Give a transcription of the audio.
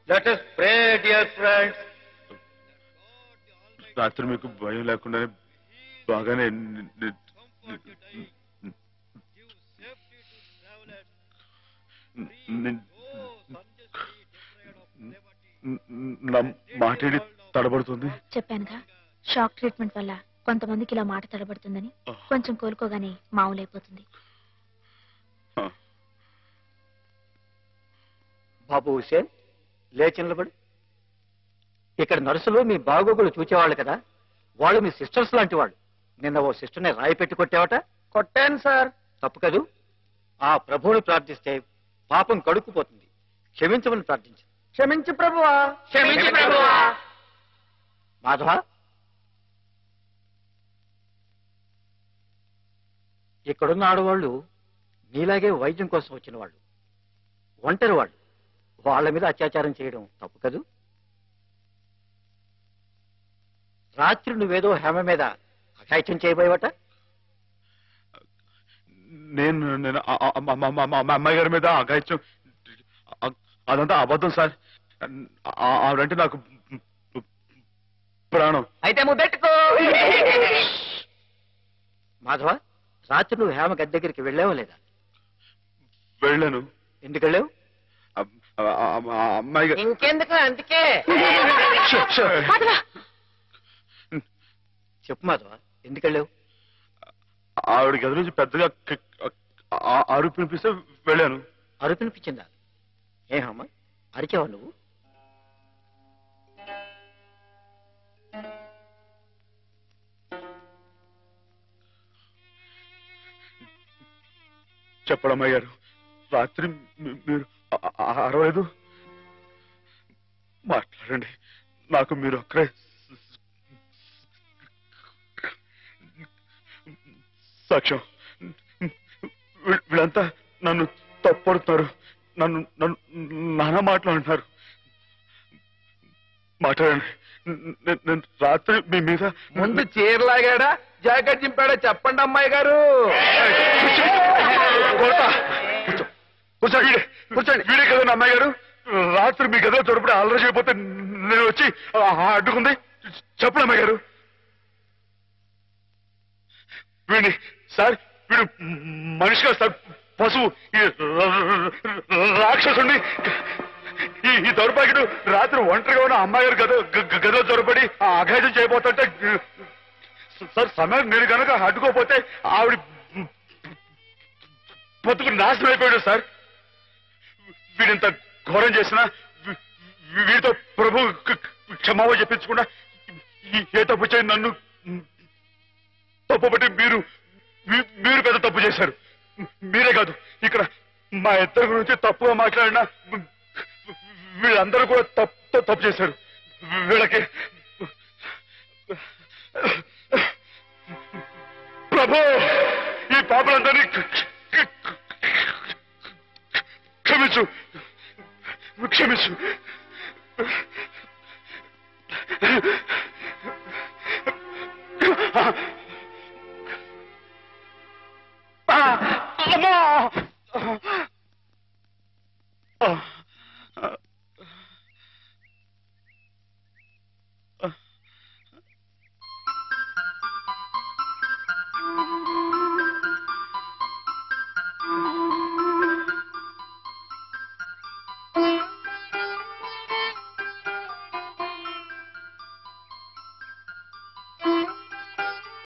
Let us pray dear friends రాత్రి మీకు భయం లేకుండానే బాగానే ని- ని- ని- నా మాటేడి తడబడుతుంది చెప్పానుగా షాక్ ట్రీట్మెంట్ వల్ల కొంతమందికి ఇలా మాట తడబడుతుందని కొంచెం కోలుకోగానే మామూలైపోతుంది ఆ. బాబు హుసేన్ లేచి నిలబడు ఇక్కడ నర్సులు మీ బాగోగులు చూచేవాళ్ళు కదా వాళ్ళు మీ సిస్టర్స్ లాంటి వాళ్ళు నిన్న ఓ సిస్టర్ని రాయి పెట్టి కొట్టావట కొట్టాను సార్ తప్పు కదూ ఆ ప్రభువుని ప్రార్థిస్తే పాపం కడుక్కుపోతుంది క్షమించమని ప్రార్థించు క్షమించు ప్రభువా క్షమించు ప్రభువా మాధవ ఇక్కడున్న ఆడవాళ్ళు నీలాగే వైద్యం కోసం వచ్చిన వాళ్ళు ఒంటరి వాళ్ళు వాళ్ళ మీద అత్యాచారం చేయడం తప్పు కదూ రాత్రి నువ్వేదో హేమ మీద అఘాయిత్యం చేయబోయేవట నేను నేను ఆ- ఆ- మా- మా- మా- మా అమ్మాయి గారి మీద అగాయిత్యం అ- అదంతా అబద్ధం సార్ ఆ- ఆవిడంటే నాకు ప్రాణం అయితే ముద్దెట్టుకో మాధవ రాత్రి నువ్వు హేమ గది దగ్గరికి వెళ్ళావా లేదా వెళ్ళాను ఎందుకు వెళ్ళావు ఆ- ఆ- ఆ- ఆ అమ్మాయి గా- ఇంకెందుకు అందుకే షో, షో. చెప్పు మాధవ ఎందుకు వెళ్ళావు ఆవిడ గది నుంచి పెద్దగా క- ఆ- అరుపు వినిపిస్తే వెళ్ళాను అరుపినిపించిందా ఏ హేమ అరిచావా నువ్వు చెప్పడం అయ్యారు రాత్రి మీ- మీరు అ- అ- అరవలేదు మాట్లాడండి నాకు మీరు అక్కడే సాక్ష్యం వీ- వీళ్ళంతా నన్ను తప్పడుతున్నారు నన్ను నన్ను నానా మాట్లాడుతున్నారు మాట్లాడండి నేను- నేను రాత్రి మీ మీద ముందు చీరలాగాడా జాకెట్ చింపాడా చెప్పండి అమ్మాయి గారు కొడతా. కూర్చో. కూర్చో వీడే కూర్చోండి వీడే కదా అమ్మాయి గారు రాత్రి మీ గదిలో చొరపడి అల్లరి చేయకపోతే నేను వచ్చి ఆ, అడ్డుకుంది చెప్పండి అమ్మాయి గారు వీడిని సార్ వీడు మనిషి కాదు సార్ పశువు ఈ రాక్షసుని ఈ ఈ దౌర్భాగ్యుడు రాత్రి ఒంటరిగా ఉన్న అమ్మాయి గారు గద గ- గదిలో చొరపడి ఆ అఘాయితం చేయబోతుంటే సార్ సమయం నేను కనుక అడ్డుకోపోతే ఆవిడ బతుకు నాశనం అయిపోయాడు సార్ వీడింత ఘోరం చేసినా వీ- వీడితో ప్రభు క- క్షమాపణ చెప్పించకుండా ఈ- ఏ తప్పు చేయి నన్ను తప్పుపట్టి మీరు మీ- మీరు పెద్ద తప్పు చేశారు మీరే కాదు ఇక్కడ మా ఇద్దరి గురించి తప్పుగా మాట్లాడినా వీళ్ళందరూ కూడా తప్పు తప్పు చేశారు వీళ్ళకి ప్రభు ఈ పాపలందరినీ క్షమించు క్షమించు